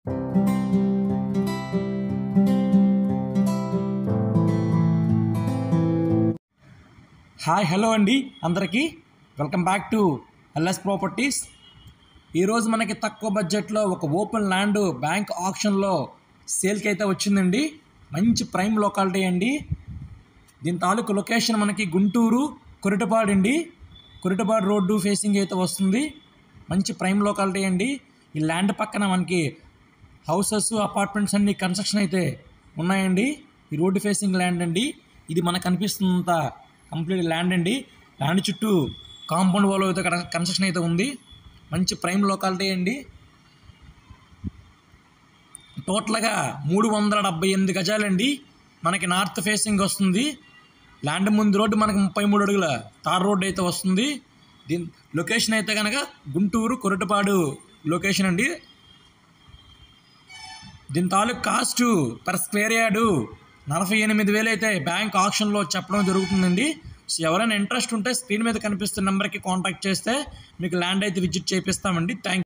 hi hello అండి అందరికీ welcome back to LS properties ఈరోజు మనకి తక్కువ బడ్జెట్లో ఒక ఓపెన్ ల్యాండ్ బ్యాంక్ ఆప్షన్లో సేల్కి అయితే వచ్చిందండి మంచి ప్రైమ్ లొకాలిటీ అండి దీని తాలూకు లొకేషన్ మనకి గుంటూరు కొరిటపాడు అండి కొరిటపాడు రోడ్డు ఫేసింగ్ అయితే వస్తుంది మంచి ప్రైమ్ లొకాలిటీ అండి ఈ ల్యాండ్ పక్కన మనకి హౌసెస్ అపార్ట్మెంట్స్ అన్ని కన్స్ట్రక్షన్ అయితే ఉన్నాయండి ఈ రోడ్డు ఫేసింగ్ ల్యాండ్ అండి ఇది మనకు కనిపిస్తున్నంత కంప్లీట్ ల్యాండ్ అండి ల్యాండ్ చుట్టూ కాంపౌండ్ వాల్ అయితే కన్- కన్స్ట్రక్షన్ అయితే ఉంది మంచి ప్రైమ్ లొకాలిటీ అండి టోటల్గా మూడు వందల డెబ్బై ఎనిమిది గజాలండి మనకి నార్త్ ఫేసింగ్ వస్తుంది ల్యాండ్ ముందు రోడ్డు మనకి ముప్పై మూడు అడుగుల తార్ రోడ్డు అయితే వస్తుంది దీని లొకేషన్ అయితే కనుక గుంటూరు కొరటపాడు లొకేషన్ అండి దీని తాలూకు కాస్ట్ పర్ స్క్వేర్ యార్డు నలభై ఎనిమిది వేలు అయితే బ్యాంక్ ఆప్షన్లో చెప్పడం జరుగుతుందండి సో ఎవరైనా ఇంట్రెస్ట్ ఉంటే స్క్రీన్ మీద కనిపిస్తున్న నెంబర్కి కాంటాక్ట్ చేస్తే మీకు ల్యాండ్ అయితే విజిట్ చేపిస్తామండి థ్యాంక్